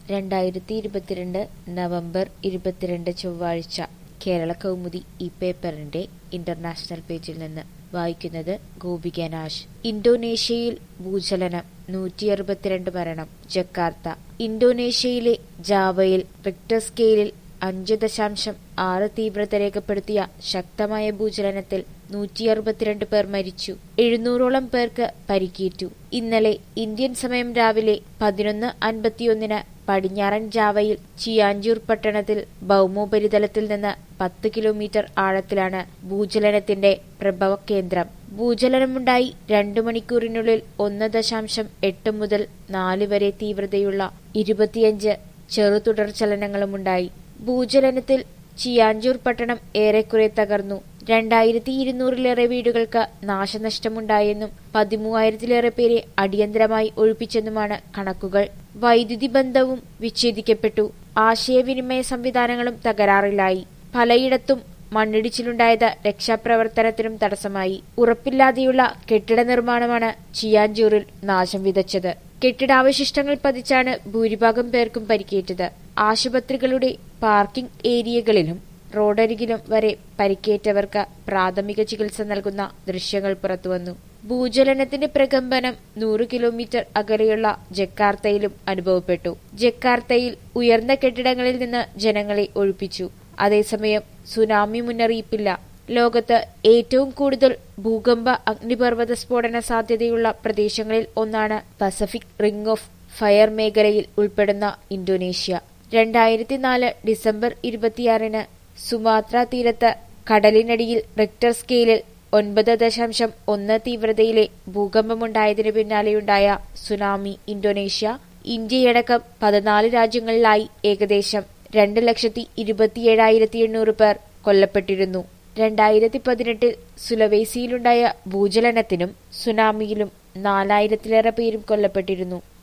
രണ്ടായിരത്തി ഇരുപത്തിരണ്ട് നവംബർ ഇരുപത്തിരണ്ട് ചൊവ്വാഴ്ച കേരള കൗമുദി ഈ പേപ്പറിന്റെ ഇന്റർനാഷണൽ പേജിൽ നിന്ന് വായിക്കുന്നത് ഗോപിക നാഷ് ഇന്തോനേഷ്യയിൽ ഭൂചലനം നൂറ്റി അറുപത്തിരണ്ട് മരണം ജക്കാർത്ത ഇന്തോനേഷ്യയിലെ ജാവയിൽ റിക്ടർ സ്കെയിലിൽ അഞ്ച് ദശാംശം ആറ് തീവ്രത രേഖപ്പെടുത്തിയ ശക്തമായ ഭൂചലനത്തിൽ നൂറ്റി അറുപത്തിരണ്ട് പേർ മരിച്ചു എഴുന്നൂറോളം പേർക്ക് പരിക്കേറ്റു ഇന്നലെ ഇന്ത്യൻ സമയം രാവിലെ പതിനൊന്ന് അൻപത്തിയൊന്നിന് പടിഞ്ഞാറൻ ജാവയിൽ ചിയാഞ്ചൂർ പട്ടണത്തിൽ ഭൗമോപരിതലത്തിൽ നിന്ന് പത്ത് കിലോമീറ്റർ ആഴത്തിലാണ് ഭൂചലനത്തിന്റെ പ്രഭവ കേന്ദ്രം ഭൂചലനമുണ്ടായി രണ്ടു മണിക്കൂറിനുള്ളിൽ ഒന്ന് ദശാംശം എട്ട് മുതൽ നാല് വരെ തീവ്രതയുള്ള ഇരുപത്തിയഞ്ച് ചെറു തുടർചലനങ്ങളുമുണ്ടായി ഭൂചലനത്തിൽ ചിയാഞ്ചൂർ പട്ടണം ഏറെക്കുറെ തകർന്നു രണ്ടായിരത്തി ഇരുന്നൂറിലേറെ വീടുകൾക്ക് നാശനഷ്ടമുണ്ടായെന്നും പതിമൂവായിരത്തിലേറെ പേരെ അടിയന്തരമായി ഒഴിപ്പിച്ചെന്നുമാണ് കണക്കുകൾ വൈദ്യുതി ബന്ധവും വിച്ഛേദിക്കപ്പെട്ടു ആശയവിനിമയ സംവിധാനങ്ങളും തകരാറിലായി പലയിടത്തും മണ്ണിടിച്ചിലുണ്ടായത് രക്ഷാപ്രവർത്തനത്തിനും തടസ്സമായി ഉറപ്പില്ലാതെയുള്ള കെട്ടിട നിർമ്മാണമാണ് ചിയാഞ്ചൂറിൽ നാശം വിതച്ചത് കെട്ടിടാവശിഷ്ടങ്ങൾ പതിച്ചാണ് ഭൂരിഭാഗം പേർക്കും പരിക്കേറ്റത് ആശുപത്രികളുടെ പാർക്കിംഗ് ഏരിയകളിലും റോഡരികിലും വരെ പരിക്കേറ്റവർക്ക് പ്രാഥമിക ചികിത്സ നൽകുന്ന ദൃശ്യങ്ങൾ പുറത്തുവന്നു ഭൂചലനത്തിന്റെ പ്രകമ്പനം നൂറ് കിലോമീറ്റർ അകലെയുള്ള ജക്കാർത്തയിലും അനുഭവപ്പെട്ടു ജക്കാർത്തയിൽ ഉയർന്ന കെട്ടിടങ്ങളിൽ നിന്ന് ജനങ്ങളെ ഒഴിപ്പിച്ചു അതേസമയം സുനാമി മുന്നറിയിപ്പില്ല ലോകത്ത് ഏറ്റവും കൂടുതൽ ഭൂകമ്പ അഗ്നിപർവ്വത സ്ഫോടന സാധ്യതയുള്ള പ്രദേശങ്ങളിൽ ഒന്നാണ് പസഫിക് റിംഗ് ഓഫ് ഫയർ മേഖലയിൽ ഉൾപ്പെടുന്ന ഇന്തോനേഷ്യ രണ്ടായിരത്തി നാല് ഡിസംബർ ഇരുപത്തിയാറിന് സുമാത്ര തീരത്ത് കടലിനടിയിൽ റിക്ടർ സ്കെയിലിൽ ഒൻപത് ദശാംശം ഒന്ന് തീവ്രതയിലെ ഭൂകമ്പമുണ്ടായതിനു പിന്നാലെയുണ്ടായ സുനാമി ഇന്തോനേഷ്യ ഇന്ത്യയടക്കം പതിനാല് രാജ്യങ്ങളിലായി ഏകദേശം രണ്ട് ലക്ഷത്തി ഇരുപത്തിയേഴായിരത്തി എണ്ണൂറ് പേർ കൊല്ലപ്പെട്ടിരുന്നു രണ്ടായിരത്തി പതിനെട്ടിൽ സുലവേസിയിലുണ്ടായ ഭൂചലനത്തിനും സുനാമിയിലും നാലായിരത്തിലേറെ പേരും കൊല്ലപ്പെട്ടിരുന്നു